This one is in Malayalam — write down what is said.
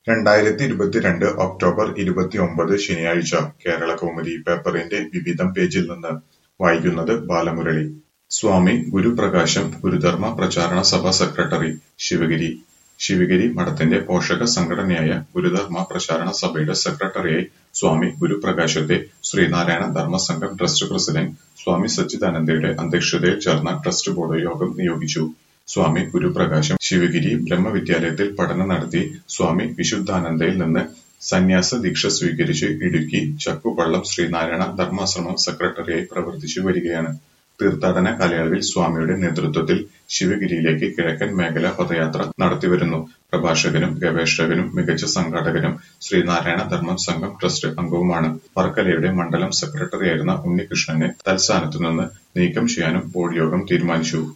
രണ്ടായിരത്തി ഇരുപത്തിരണ്ട് ഒക്ടോബർ ഇരുപത്തിയൊമ്പത് ശനിയാഴ്ച കേരളകൗമുദി പേപ്പറിന്റെ വിവിധം പേജിൽ നിന്ന് വായിക്കുന്നത് ബാലമുരളി. സ്വാമി ഗുരുപ്രകാശം ഗുരുധർമ്മ പ്രചാരണ സഭ സെക്രട്ടറി ശിവഗിരി ശിവഗിരി മഠത്തിന്റെ പോഷക സംഘടനയായ ഗുരുധർമ്മ പ്രചാരണ സഭയുടെ സെക്രട്ടറിയായി സ്വാമി ഗുരുപ്രകാശത്തെ ശ്രീനാരായണ ധർമ്മസംഘം ട്രസ്റ്റ് പ്രസിഡന്റ് സ്വാമി സച്ചിദാനന്ദയുടെ അധ്യക്ഷതയിൽ ചേർന്ന ട്രസ്റ്റ് ബോർഡ് യോഗം നിയോഗിച്ചു. സ്വാമി ഗുരുപ്രകാശം ശിവഗിരി ബ്രഹ്മവിദ്യാലയത്തിൽ പഠനം നടത്തി സ്വാമി വിശുദ്ധാനന്ദയിൽ നിന്ന് സന്യാസ ദീക്ഷ സ്വീകരിച്ച് ഇടുക്കി ചക്കുപള്ളം ശ്രീനാരായണ ധർമ്മാശ്രമം സെക്രട്ടറിയായി പ്രവർത്തിച്ചു വരികയാണ്. തീർത്ഥാടന കാലയളവിൽ സ്വാമിയുടെ നേതൃത്വത്തിൽ ശിവഗിരിയിലേക്ക് കിഴക്കൻ മേഖലാ പദയാത്ര നടത്തിവരുന്നു. പ്രഭാഷകനും ഗവേഷകനും മികച്ച സംഘാടകനും ശ്രീനാരായണ ധർമ്മ സംഘം ട്രസ്റ്റ് അംഗവുമാണ്. വർക്കലയുടെ മണ്ഡലം സെക്രട്ടറിയായിരുന്ന ഉണ്ണികൃഷ്ണനെ തൽസ്ഥാനത്തുനിന്ന് നീക്കം ചെയ്യാനും ബോർഡ് യോഗം തീരുമാനിച്ചു.